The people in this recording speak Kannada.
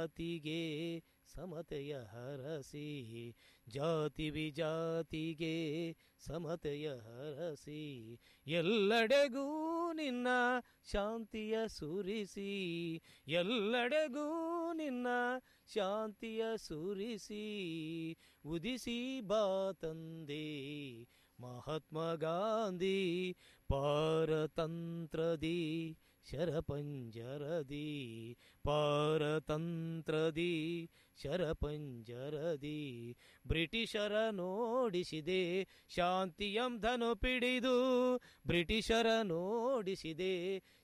ಜಾತಿಗೆ ಸಮತೆಯ ಹರಸಿ ಜಾತಿ ವಿಜಾತಿಗೆ ಸಮತೆಯ ಹರಸಿ ಎಲ್ಲೆಡೆಗೂ ನಿನ್ನ ಶಾಂತಿಯ ಸುರಿಸಿ ಎಲ್ಲೆಡೆಗೂ ನಿನ್ನ ಶಾಂತಿಯ ಸುರಿಸಿ ಉದಿಸಿ ಬಾ ತಂದೆ ಮಹಾತ್ಮ ಗಾಂಧಿ ಪಾರತಂತ್ರದಿ ಶರಪಂಜರದಿ ಪಾರತಂತ್ರದಿ ಶರಪಂಜರದಿ ಬ್ರಿಟಿಷರ ನೋಡಿಸಿದೆ ಶಾಂತಿಯಂ ಧನು ಪಿಡಿದು ಬ್ರಿಟಿಷರ ನೋಡಿಸಿದೆ